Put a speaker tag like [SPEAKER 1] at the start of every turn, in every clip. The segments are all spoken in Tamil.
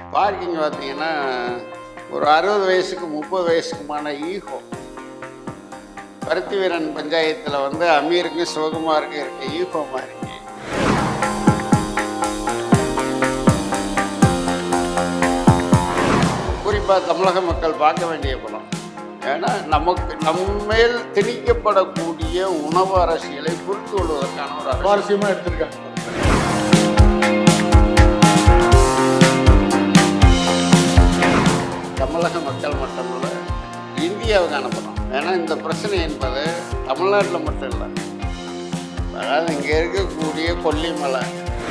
[SPEAKER 1] பார்க்கிங் பார்த்தீங்கன்னா ஒரு அறுபது வயசுக்கு முப்பது வயசுக்குமான ஈகோ பருத்தி வீரன் பஞ்சாயத்தில் வந்து அமீருக்கும் சிவகுமாருக்கும் இருக்க ஈகோ மாதிரி குறிப்பாக தமிழக மக்கள் பார்க்க வேண்டிய படம் ஏன்னா நமக்கு நம்மேல் திணிக்கப்படக்கூடிய உணவு அரசியலை புரிந்து கொள்வதற்கான ஒரு அரசியல்
[SPEAKER 2] சுவாரஸ்யமா எடுத்திருக்காங்க
[SPEAKER 1] தமிழக மக்கள் மட்டுமல்ல இந்தியாவுக்கான படம் ஏன்னா இந்த பிரச்சனை என்பது தமிழ்நாட்டில் மட்டும் இல்லை அதாவது இங்கே இருக்கக்கூடிய கொல்லிமலை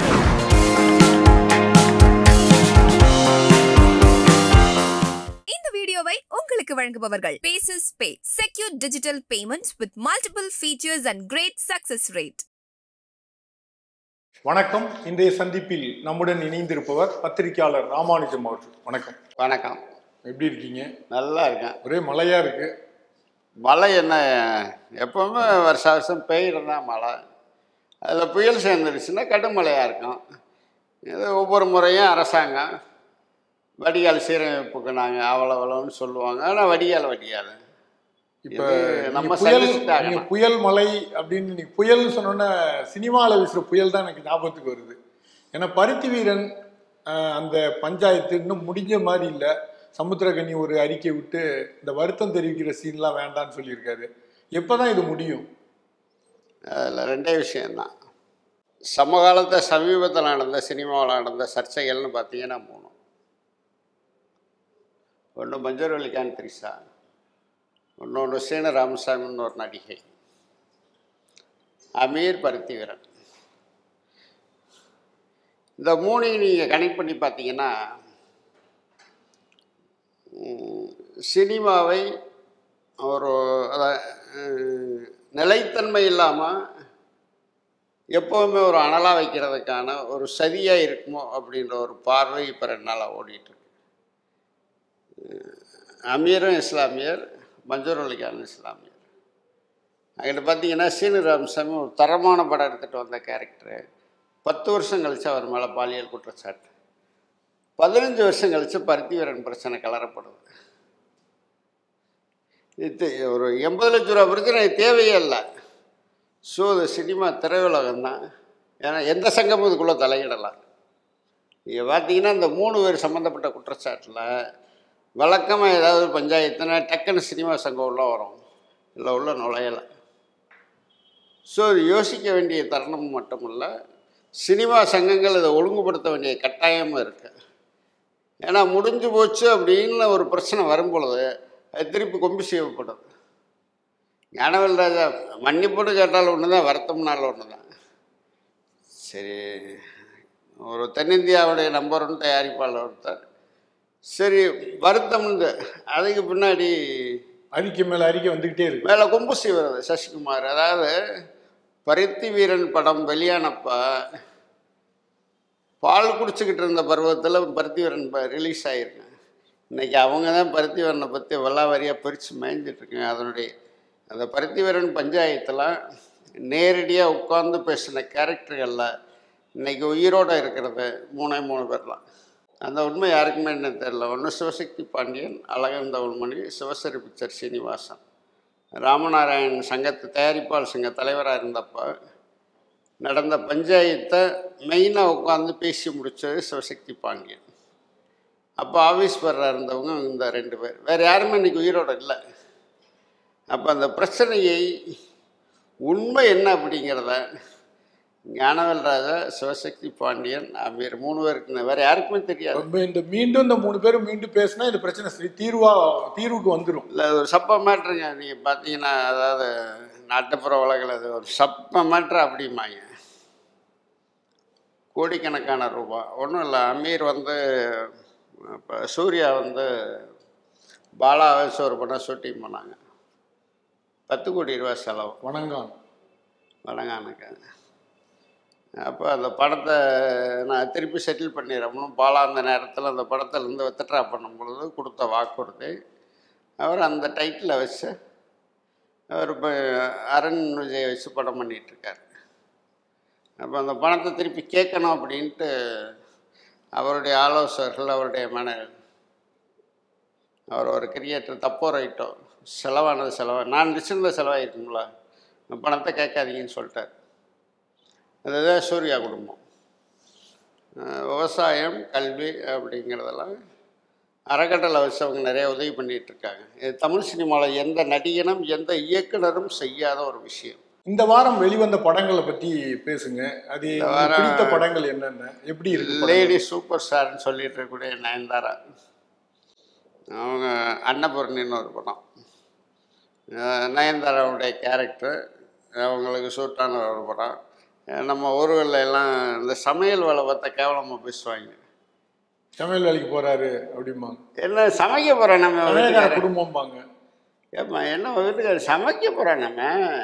[SPEAKER 3] இந்த வீடியோவை உங்களுக்கு வழங்குபவர்கள் paces pay secure digital payments with multiple features and great success rate
[SPEAKER 2] வணக்கம் இன்றைய சந்திப்பில் நம்முடன் இணைந்திருப்பவர் பத்திரிகையாளர் ராமானுஜம் அவர்கள் வணக்கம்
[SPEAKER 1] வணக்கம்
[SPEAKER 2] எப்படி இருக்கீங்க
[SPEAKER 1] நல்லா இருக்கேன்
[SPEAKER 2] ஒரே மழையா இருக்கு
[SPEAKER 1] மழை என்ன எப்பவுமே வருஷ வருஷம் பெய்யுறது தான் மழை அதில் புயல் சேர்ந்துருச்சுன்னா கடுமழையாக இருக்கும் இது ஒவ்வொரு முறையும் அரசாங்கம் வடிகால் சீரமைப்புக்கு நாங்கள் அவ்வளோ அவ்வளோன்னு சொல்லுவாங்க ஆனால் வடிகால் வடிகால்
[SPEAKER 2] இப்ப
[SPEAKER 1] இது நம்ம
[SPEAKER 2] நீங்க புயல்
[SPEAKER 1] சந்திச்சுட்டாகணும்.
[SPEAKER 2] நீங்க புயல் மலை அப்படின்னு நீங்க புயல்னு சொன்னோன்னே சினிமாவில் வீசுற புயல் தான் எனக்கு ஞாபகத்துக்கு வருது ஏன்னா பருத்தி வீரன் அஹ், அந்த பஞ்சாயத்து இன்னும் முடிஞ்ச மாதிரி இல்லை சமுத்திரகனி ஒரு அறிக்கை விட்டு இந்த வருத்தம் தெரிவிக்கிற சீன்லாம் வேண்டாம்னு சொல்லியிருக்காரு எப்பதான் இது முடியும்
[SPEAKER 1] அதில் ரெண்டே விஷயம்தான் சமகாலத்தை சமீபத்தில் நடந்த சினிமாவில் நடந்த சர்ச்சைகள்னு பார்த்தீங்கன்னா மூணு ஒன்று மஞ்சள்வள்ளிக்கான் திரிசா இன்னொன்று சீன ராமசாமின்னு ஒரு நடிகை அமீர் பருத்திவீரன் இந்த மூணையும் நீங்கள் கனெக்ட் பண்ணி பார்த்தீங்கன்னா ம், சினிமாவை ஒரு அத- அஹ், நிலைத்தன்மை இல்லாமல் எப்போவுமே ஒரு அனலாக வைக்கிறதுக்கான ஒரு சதியாக இருக்குமோ அப்படின்ற ஒரு பார்வை இப்போ ரெண்டு நாளாக ஓடிட்டுருக்கு அமீரும் இஸ்லாமியர் மஞ்சூர் அலிகான் இஸ்லாமியர் அங்கிட்ட பார்த்தீங்கன்னா சீனு ராமசாமி ஒரு தரமான படம் எடுத்துகிட்டு வந்த கேரக்டரு பத்து வருஷம் கழிச்சு அவர் மேலே பாலியல் குற்றச்சாட்டு பதினஞ்சு வருஷம் கழிச்சு பருத்தி வீரன் பிரச்சனை கலரப்படுது இது ஒரு எண்பது லட்ச ரூபா பிரச்சனை தேவையே இல்லை ஸோ இது சினிமா திரையுலகம் தான் ஏன்னா எந்த சங்கமும் இதுக்குள்ளே தலையிடலாம் நீங்கள் பார்த்தீங்கன்னா இந்த மூணு பேர் சம்மந்தப்பட்ட குற்றச்சாட்டில் வழக்கமாக ஏதாவது ஒரு பஞ்சாயத்துனா டக்குன்னு சினிமா சங்கம் உள்ள வரும் இல்லை உள்ள நுழையலை ஸோ இது யோசிக்க வேண்டிய தருணம் மட்டும் இல்லை சினிமா சங்கங்கள் இதை ஒழுங்குபடுத்த வேண்டிய கட்டாயமும் இருக்குது ஏன்னா முடிஞ்சு போச்சு அப்படின்னு ஒரு பிரச்சனை வரும் பொழுது அது திருப்பி கொம்பு செய்யப்படுது ஞானவேல் ராஜா மன்னிப்புன்னு கேட்டாலும் ஒன்று தான் வருத்தம்னாலும் ஒன்று தான் சரி ஒரு தென்னிந்தியாவுடைய நம்பர் ஒன் தயாரிப்பாளர் ஒருத்தர் சரி வருத்தம்னு அதுக்கு பின்னாடி
[SPEAKER 2] அறிக்கை மேல அறிக்கை வந்துகிட்டே இருக்கு
[SPEAKER 1] மேலே கொம்பு செய்வது சசிகுமார் அதாவது பருத்தி வீரன் படம் வெளியானப்ப பால் குடிச்சுக்கிட்டு இருந்த பருவத்தில் பருத்தி வீரன் ரிலீஸ் ஆகிருக்கு இன்னைக்கு அவங்க தான் பருத்தி வீரனை பற்றி வல்லாவாரியாக பிரித்து மேய்ஞ்சிட்ருக்காங்க அதனுடைய அந்த பருத்தி வீரன் பஞ்சாயத்தில் நேரடியாக உட்கார்ந்து பேசின கேரக்டர்களில் இன்னைக்கு உயிரோடு இருக்கிறது மூணே மூணு பேர்லாம் அந்த உண்மை யாருக்குமே என்ன தெரியல ஒன்று சிவசக்தி பாண்டியன் அழகன் தவுள்மணி சிவசரி பிக்சர் சீனிவாசன் ராமநாராயண் சங்கத்து தயாரிப்பாளர் சங்க தலைவராக இருந்தப்போ நடந்த பஞ்சாயத்தை மெயினாக உட்காந்து பேசி முடித்தது சிவசக்தி பாண்டியன் அப்போ ஆஃபீஸ் பேராக இருந்தவங்க இந்த ரெண்டு பேர் வேறு யாருமே இன்றைக்கி உயிரோடு இல்லை அப்போ அந்த பிரச்சனையை உண்மை என்ன அப்படிங்கிறத ஞானவேல் ராஜா சிவசக்தி பாண்டியன் அமீர் மூணு பேருக்கு வேறு யாருக்குமே தெரியாது
[SPEAKER 2] ரொம்ப இந்த மீண்டும் இந்த மூணு பேரும் மீண்டும் பேசினா இந்த பிரச்சனை சரி தீர்வா தீர்வுக்கு வந்துடும்
[SPEAKER 1] இல்லை அது ஒரு சப்ப மேட்ருங்க நீங்கள் பார்த்தீங்கன்னா அதாவது நாட்டுப்புற உலகில் அது ஒரு சப்ப மேட்ரு அப்படிம்பாங்க கோடிக்கணக்கான ரூபா ஒன்றும் இல்லை அமீர் வந்து இப்போ சூர்யா வந்து பாலா வயசு ஒரு படம் ஷூட்டிங் பண்ணாங்க பத்து கோடி ரூபா செலவு
[SPEAKER 2] வணங்கான்
[SPEAKER 1] வணங்கானுக்கு அப்போ அந்த படத்தை நான் திருப்பி செட்டில் பண்ணிடுறோம்னு பாலா அந்த நேரத்தில் அந்த படத்துலேருந்து வித்ட்ரா பண்ணும் பொழுது கொடுத்த வாக்குறுதி அவர் அந்த டைட்டில் வச்சு அவர் இப்போ அரண் விஜய் வச்சு படம் பண்ணிகிட்ருக்கார் அப்போ அந்த பணத்தை திருப்பி கேட்கணும் அப்படின்ட்டு அவருடைய ஆலோசகர்கள் அவருடைய மனைவி அவர் ஒரு கிரியேட்டர் தப்போ ரைட்டோ செலவானது செலவா நான் வச்சிருந்த செலவாயிருக்குங்களா பணத்தை கேட்காதீங்கன்னு சொல்லிட்டார் அதுதான் சூர்யா குடும்பம் அஹ் விவசாயம் கல்வி அப்படிங்கிறதெல்லாம் அறக்கட்டளை வச்சு அவங்க நிறைய உதவி பண்ணிட்டு இருக்காங்க இது தமிழ் சினிமாவில் எந்த நடிகனும் எந்த இயக்குனரும் செய்யாத ஒரு விஷயம்
[SPEAKER 2] இந்த வாரம் வெளிவந்த படங்களை பத்தி பேசுங்க அது
[SPEAKER 1] இந்த
[SPEAKER 2] உங்களுக்கு
[SPEAKER 1] வாரம்
[SPEAKER 2] பிடித்த படங்கள் என்னென்ன எப்படி இருக்கு படங்கள்?
[SPEAKER 1] லேடி சூப்பர் ஸ்டார்னு சொல்லிட்டு இருக்கக்கூடிய நயன்தாரா அவங்க அன்னபூர்ணின்னு ஒரு படம் அஹ் நயன்தாராவுடைய கேரக்டர் அவங்களுக்கு சூட்டான ஒரு படம் அஹ் நம்ம ஊர்களில் எல்லாம் இந்த சமையல் வேலை பார்த்தா கேவலமாக பேசுவாங்க
[SPEAKER 2] சமையல் வேலைக்கு போறாரு அப்படிம்பாங்க
[SPEAKER 1] என்ன சமைக்க போகிறோம் நம்ம
[SPEAKER 2] சமையல்கார
[SPEAKER 1] வீட்டுக்காரர்.
[SPEAKER 2] குடும்பம்பாங்க
[SPEAKER 1] ஏம்மா என்ன வீட்டுக்காரர் சமைக்க போகிறோம் நம்ம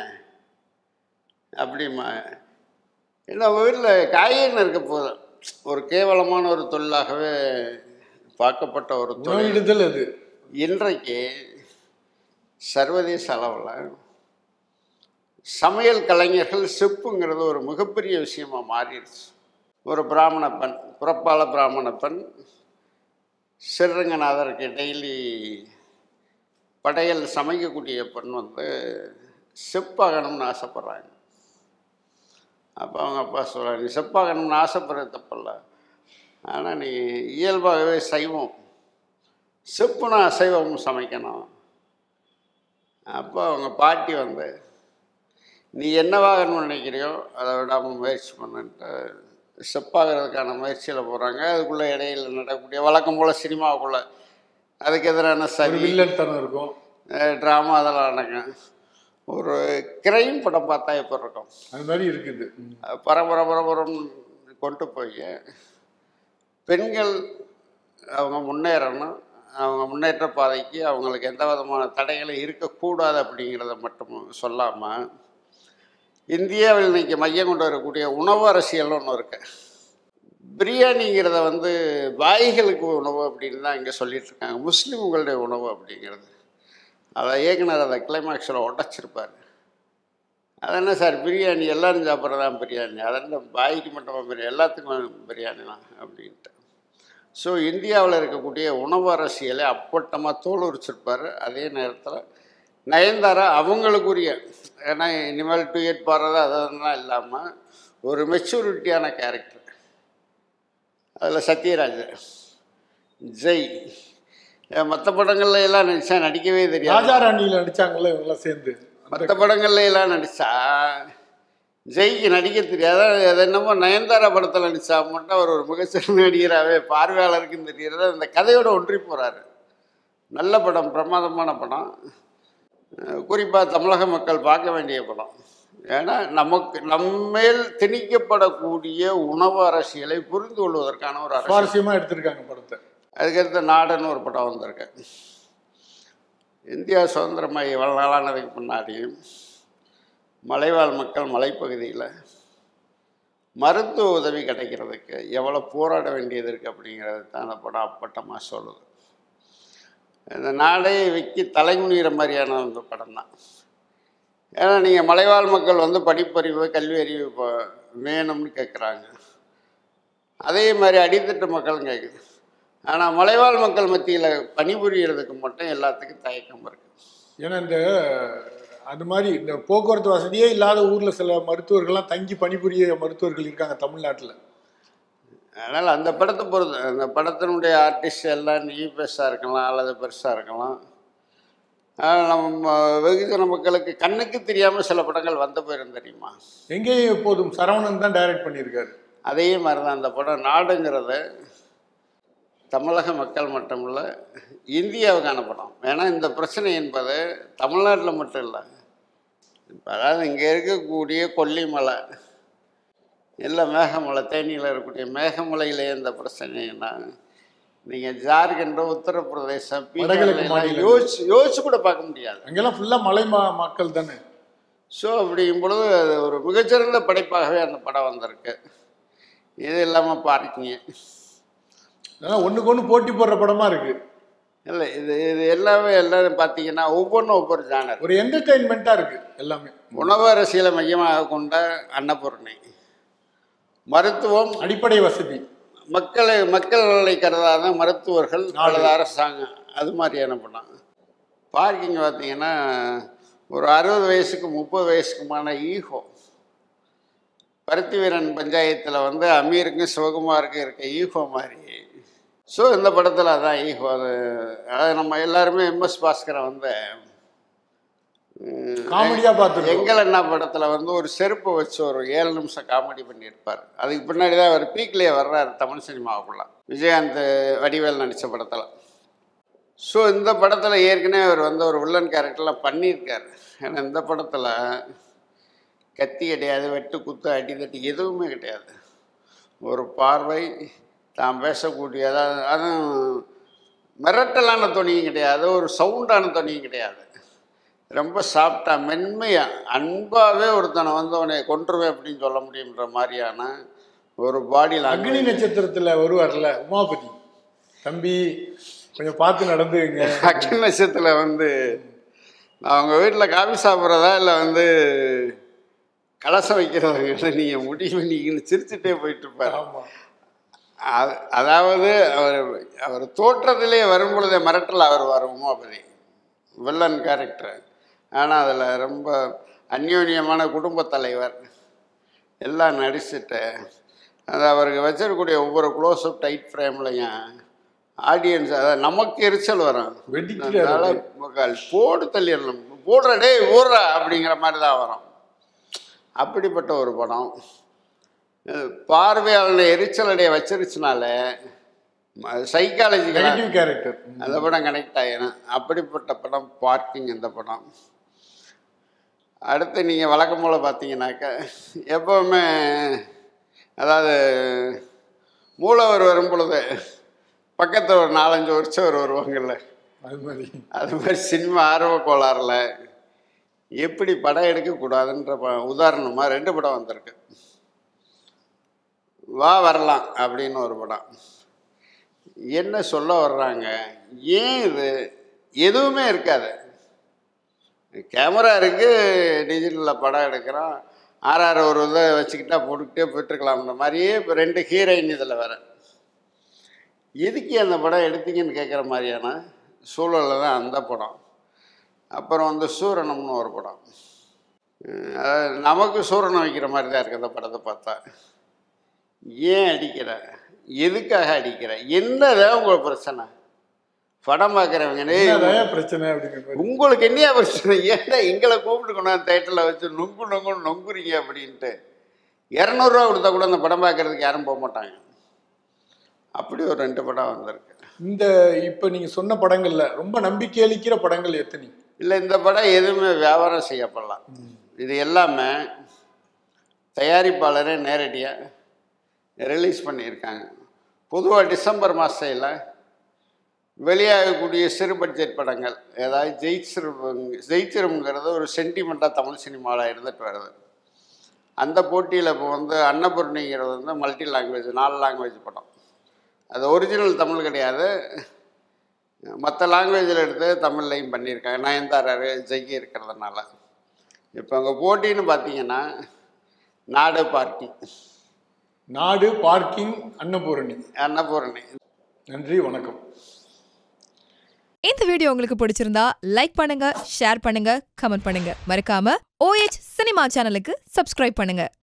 [SPEAKER 1] அப்படிம்மா என்ன உங்கள் வீட்டில் காய்கறி இருக்க போதும் ஒரு கேவலமான ஒரு தொழிலாகவே பார்க்கப்பட்ட ஒரு தொழில்
[SPEAKER 2] உணவிடுதல் அது
[SPEAKER 1] இன்றைக்கு சர்வதேச அளவில் சமையல் கலைஞர்கள் செப்புங்கிறது ஒரு மிகப்பெரிய விஷயமா மாறிடுச்சு ஒரு பிராமண பெண் புறப்பால பிராமண பெண் ஸ்ரீரங்கநாதருக்கு டெய்லி படையல் சமைக்கக்கூடிய பெண் வந்து செப்பாகணும்னு ஆசைப்பட்றாங்க அப்போ அவங்க அப்பா சொல்கிறாங்க நீ செப்பாகணும்னு ஆசைப்படுறது தப்பில்ல ஆனால் நீ இயல்பாகவே சைவம் செப்புனா அசைவம் சமைக்கணும் அப்போ அவங்க பாட்டி வந்து நீ என்னவாகணும்னு நினைக்கிறியோ அதை விடாமல் முயற்சி பண்ணுன்ட்டு செப்பாகிறதுக்கான முயற்சியில் போகிறாங்க அதுக்குள்ளே இடையில நடக்கக்கூடிய வழக்கம் போல் சினிமாவுக்குள்ளே அதுக்கு எதிரான
[SPEAKER 2] ஒரு
[SPEAKER 1] சரி
[SPEAKER 2] வில்லன் தனம் இருக்கும்
[SPEAKER 1] ட்ராமா அதெல்லாம் நடக்கும் ஒரு கிரைம் படம் பார்த்தா எப்படி இருக்கும்
[SPEAKER 2] அது மாதிரி இருக்குது ம்.
[SPEAKER 1] பரபர பரபரம் கொண்டு போய் பெண்கள் அவங்க முன்னேறணும் அவங்க முன்னேற்ற பாதைக்கு அவங்களுக்கு எந்த விதமான தடைகளும் இருக்கக்கூடாது அப்படிங்கிறத மட்டும் சொல்லாமல் இந்தியாவில் இன்னைக்கு மையம் கொண்டு வரக்கூடிய உணவு அரசியல்னு ஒன்று இருக்கு பிரியாணிங்கிறத வந்து பாய்களுக்கு உணவு அப்படின்னு தான் இங்கே சொல்லிட்டு இருக்காங்க முஸ்லீம்களுடைய உணவு அப்படிங்கிறது அதை இயக்குனர் அதை கிளைமாக்ஸில் உடச்சிருப்பார் அது என்ன சார் பிரியாணி எல்லாரும் சாப்பிட்றதா பிரியாணி அதெல்லாம் பாய்க்கு மட்டும் பிரியாணி எல்லாத்துக்கும் பிரியாணி தான் அப்படின்ட்டு ஸோ இந்தியாவில் இருக்கக்கூடிய உணவு அரசியலை அப்பட்டமாக தோல் உரிச்சிருப்பார் அதே நேரத்தில் நயன்தாரா அவங்களுக்குரிய ஏன்னா இனிமேல் டூயட் பாடுறது அதெல்லாம் இல்லாமல் ஒரு மெச்சூரிட்டியான கேரக்டர் அதில் சத்யராஜ் ஜெய் மற்ற படங்கள்ல எல்லாம் நடிச்சா நடிக்கவே தெரியாது
[SPEAKER 2] ராஜா ராணியில நடிச்சாங்கல்ல இவங்கெல்லாம் சேர்ந்து
[SPEAKER 1] மற்ற படங்கள்ல எல்லாம் நடிச்சா ஜெய்க்கு நடிக்க தெரியாத அது என்னமோ நயன்தாரா படத்தில் நடிச்சா மட்டும் அவர் ஒரு மிகச்சிறந்த நடிகராகவே பார்வையாளருக்கும் தெரிகிறது அந்த கதையோட ஒன்றி போகிறாரு நல்ல படம் பிரமாதமான படம் குறிப்பாக தமிழக மக்கள் பார்க்க வேண்டிய படம் ஏன்னா நமக்கு நம்மேல் திணிக்கப்படக்கூடிய உணவு அரசியலை புரிந்து கொள்வதற்கான ஒரு அரசியல்
[SPEAKER 2] சுவாரஸ்யமா எடுத்திருக்காங்க படத்தை
[SPEAKER 1] அதுக்கடுத்து நாடுன்னு ஒரு படம் வந்திருக்கு இந்தியா சுதந்திரமாகி இவ்வளோ நாளானதுக்கு முன்னாடி மலைவாழ் மக்கள் மலைப்பகுதியில் மருத்துவ உதவி கிடைக்கிறதுக்கு எவ்வளோ போராட வேண்டியது இருக்குது அப்படிங்கிறது தான் அந்த படம் அப்பட்டமாக சொல்லுது இந்த நாடே விக்கி தலைமுனிகிற மாதிரியான அந்த படம் தான் ஏன்னா நீங்கள் மலைவாழ் மக்கள் வந்து படிப்பறிவு கல்வி அறிவு இப்போ வேணும்னு கேட்குறாங்க அதே மாதிரி அடித்தட்டு மக்களும் கேட்குது ஆனால் மலைவாழ் மக்கள் மத்தியில் பணிபுரியறதுக்கு மட்டும் எல்லாத்துக்கும் தயக்கம் இருக்குது
[SPEAKER 2] ஏன்னா இந்த அது மாதிரி இந்த போக்குவரத்து வசதியே இல்லாத ஊர்ல சில மருத்துவர்கள்லாம் தங்கி பணிபுரிய மருத்துவர்கள் இருக்காங்க தமிழ்நாட்டுல
[SPEAKER 1] அதனால் அந்த படத்தை பொறுத்து அந்த படத்தினுடைய ஆர்டிஸ்ட் எல்லாம் நீ பெருசாக இருக்கலாம் அல்லது பெருசாக இருக்கலாம் ஆனால் நம்ம வெகுஜன மக்களுக்கு கண்ணுக்கு தெரியாமல் சில படங்கள் வந்த போயிரும் தெரியுமா
[SPEAKER 2] எங்கேயும் எப்போதும் சரவணன் தான் டைரக்ட் பண்ணியிருக்காரு
[SPEAKER 1] அதே மாதிரி தான் அந்த படம் நாடுங்கிறது தமிழக மக்கள் மட்டும் இல்லை இந்தியாவுக்கான படம் ஏன்னா இந்த பிரச்சனை என்பது தமிழ்நாட்டில் மட்டும் இல்லை இப்போ அதாவது இங்கே இருக்கக்கூடிய கொல்லிமலை இல்லை மேகமலை தேனியில் இருக்கக்கூடிய மேகமலையிலே இந்த பிரச்சனைனா நீங்கள் ஜார்க்கண்டோ உத்தரப்பிரதேசம்
[SPEAKER 2] வடகிழக்கு
[SPEAKER 1] பீகார்ல எல்லாம்
[SPEAKER 2] மாநிலங்கள்.
[SPEAKER 1] யோசிச்சு யோசிச்சு கூட பார்க்க முடியாது
[SPEAKER 2] அங்கெல்லாம் ஃபுல்லா மலை மா மக்கள் தானே
[SPEAKER 1] ஸோ அப்படிங்கும் பொழுது அது ஒரு மிகச்சிறந்த படைப்பாகவே அந்த படம் வந்திருக்கு இது இல்லாமல் பார்க்கிங்க
[SPEAKER 2] அதெல்லாம் ஒண்ணுக்கு ஒண்ணு போட்டி போடுற படமா இருக்கு
[SPEAKER 1] இல்லை இது இது எல்லாமே எல்லாரும் பார்த்தீங்கன்னா ஒவ்வொன்றும் ஒவ்வொரு ஜானர்
[SPEAKER 2] ஒரு என்டர்டைன்மெண்ட்டா இருக்கு எல்லாமே
[SPEAKER 1] உணவு அரசியலை மையமாக கொண்ட அன்னபூர்ணி மருத்துவம்
[SPEAKER 2] அடிப்படை வசதி
[SPEAKER 1] மக்களை மக்களை கருதாத மருத்துவர்கள்
[SPEAKER 2] நாடு.
[SPEAKER 1] அல்லது அரசாங்கம் அது மாதிரியான படம் பார்க்கிங் பார்த்தீங்கன்னா ஒரு அறுபது வயசுக்கு முப்பது வயசுக்குமான ஈகோ பருத்தி வீரன் பஞ்சாயத்தில் வந்து அமீருக்கும் சிவகுமாருக்கும் இருக்க ஈகோ மாதிரி ஸோ இந்த படத்தில் அதான் ஈகோ அது அது நம்ம எல்லாருமே எம்எஸ் பாஸ்கரன் வந்து ம்,
[SPEAKER 2] காமெடியா பார்த்துருக்கோம்
[SPEAKER 1] எங்கள் அண்ணா படத்தில் வந்து ஒரு செருப்பு வச்சு ஒரு ஏழு நிமிஷம் காமெடி பண்ணியிருப்பார் அதுக்கு பின்னாடி தான் அவர் பீக்லேயே வர்றாரு தமிழ் சினிமாவுக்குள்ள விஜயகாந்த் வடிவேல் நடித்த படத்தில் ஸோ இந்த படத்தில் ஏற்கனவே அவர் வந்து ஒரு வில்லன் கேரக்டர்லாம் பண்ணியிருக்காரு ஏன்னா இந்த படத்தில் கத்தி கிடையாது வெட்டு குத்து அடி தட்டி எதுவுமே கிடையாது ஒரு பார்வை தான் பேசக்கூடிய அதாவது அதுவும் மிரட்டலான துணியும் கிடையாது ஒரு சவுண்டான துணியும் கிடையாது ரொம்ப சாப்பிட்டா மென்மையாக அன்பாகவே ஒருத்தனை வந்து உன்னை கொன்றுவேன் அப்படின்னு சொல்ல முடியுன்ற மாதிரியான ஒரு பாடி
[SPEAKER 2] அக்னி நட்சத்திரத்துல வருவார்ல உமாபதி தம்பி கொஞ்சம் பார்த்து நடந்துங்க
[SPEAKER 1] அக்னி நட்சத்திரத்தில் வந்து அவங்க வீட்டில் காஃபி சாப்பிட்றதா இல்லை வந்து கலசம் வைக்கிறவங்க நீங்கள் முடிவு நீங்கள் சிரிச்சுட்டே போயிட்டு இருப்பார்
[SPEAKER 2] ஆமா
[SPEAKER 1] அது- அதாவது அவர் அவர் தோற்றத்திலே வரும்பொழுதே மிரட்டல் அவர் வரும் உமாபதி வில்லன் கேரக்டர் ஆனால் அதில் ரொம்ப அந்யோன்யமான குடும்பத் தலைவர் எல்லாம் நடிச்சுட்டு அது அவருக்கு வச்சிருக்கக்கூடிய ஒவ்வொரு க்ளோஸ்அப் டைட் ஃப்ரேம்லையும் ஆடியன்ஸ் அதாவது நமக்கு எரிச்சல் வரும்
[SPEAKER 2] வெடிக்கிறாரு
[SPEAKER 1] அதனால மக்கள் போடு தள்ளிடணும் போடுற டேய் ஊடுறா அப்படிங்கிற மாதிரி தான் வரும் அப்படிப்பட்ட ஒரு படம் அஹ் பார்வையாளனை எரிச்சல் அடைய வச்சிருச்சுனால சைக்காலஜிக்கலாக
[SPEAKER 2] நெகட்டிவ் கேரக்டர்
[SPEAKER 1] அந்த படம் கனெக்ட் ஆயிரும் அப்படிப்பட்ட படம் பார்க்கிங் இந்த படம் அடுத்து நீங்கள் வழக்கம் போல் பார்த்தீங்கன்னாக்க எப்போவுமே அதாவது மூலவர் வரும் பொழுது பக்கத்தில் ஒரு நாலஞ்சு வருஷம் வருவாங்கல்ல
[SPEAKER 2] அது மாதிரி
[SPEAKER 1] அது மாதிரி சினிமா ஆர்வ கோளாறில் எப்படி படம் எடுக்கக்கூடாதுன்ற ப உதாரணமாக ரெண்டு படம் வந்திருக்கு வா வரலாம் அப்படின்னு ஒரு படம் என்ன சொல்ல வர்றாங்க ஏன் இது எதுவுமே இருக்காது கேமரா இருக்குது டிஜிட்டலில் படம் எடுக்கிறோம் ஆர்ஆர் ஒரு இதை வச்சுக்கிட்டா போட்டுக்கிட்டே போயிட்டுருக்கலாம்ன்ற மாதிரியே இப்போ ரெண்டு ஹீரோயின் இதில் வேற எதுக்கு அந்த படம் எடுத்தீங்கன்னு கேட்குற மாதிரியான சூழலில் தான் அந்த படம் அப்புறம் வந்து சூரணம்னு ஒரு படம் அஹ் அதாவது நமக்கு சூரணம் வைக்கிற மாதிரி தான் இருக்குது அந்த படத்தை பார்த்தா ஏன் அடிக்கிற எதுக்காக அடிக்கிற என்னதான் உங்களுக்கு பிரச்சனை படம் பார்க்குறவங்க
[SPEAKER 2] என்னதான் பிரச்சனை அப்படிங்கிற மாதிரி
[SPEAKER 1] உங்களுக்கு என்னையா பிரச்சனை ஏன்டா எங்களை கூப்பிட்டு கொண்டாந்து தேட்டரில் வச்சு நொங்கு நொங்குன்னு நொங்குறீங்க அப்படின்ட்டு இரநூறுவா கொடுத்தா கூட அந்த படம் பார்க்கறதுக்கு யாரும் போக மாட்டாங்க அப்படி ஒரு ரெண்டு படம் வந்திருக்கு
[SPEAKER 2] இந்த இப்ப நீங்க சொன்ன படங்கள்ல ரொம்ப நம்பிக்கை அளிக்கிற படங்கள் எத்தனை
[SPEAKER 1] இல்லை இந்த படம் எதுவுமே வியாபாரம் செய்யப்படலாம் இது எல்லாமே தயாரிப்பாளரே நேரடியாக ரிலீஸ் பண்ணியிருக்காங்க பொதுவாக டிசம்பர் மாதத்தில் வெளியாகக்கூடிய சிறு பட்ஜெட் படங்கள் ஏதாவது ஜெயிச்சிரும் ஜெயிச்சிரும்ங்கிறது ஒரு சென்டிமெண்ட்டாக தமிழ் சினிமாவில் இருந்துட்டு வருது அந்த போட்டியில் இப்போ வந்து அன்னபூர்ணிங்கிறது வந்து மல்டி லாங்குவேஜ் நாலு லாங்குவேஜ் படம் அது ஒரிஜினல் தமிழ் கிடையாது மற்ற லாங்குவேஜில் எடுத்து தமிழ்லையும் பண்ணியிருக்காங்க நயன்தாராரு ஜெய்கி இருக்கிறதுனால இப்போ அங்கே போட்டின்னு பார்த்தீங்கன்னா நாடு பார்ட்டி
[SPEAKER 2] நாடு பார்க்கிங் அன்னபூரணி
[SPEAKER 1] அன்னபூரணி
[SPEAKER 2] நன்றி வணக்கம்
[SPEAKER 3] இந்த வீடியோ உங்களுக்கு பிடிச்சிருந்தா லைக் பண்ணுங்க ஷேர் பண்ணுங்க கமெண்ட் பண்ணுங்க மறக்காம ஓஎச் சினிமா சேனலுக்கு சப்ஸ்கிரைப் பண்ணுங்க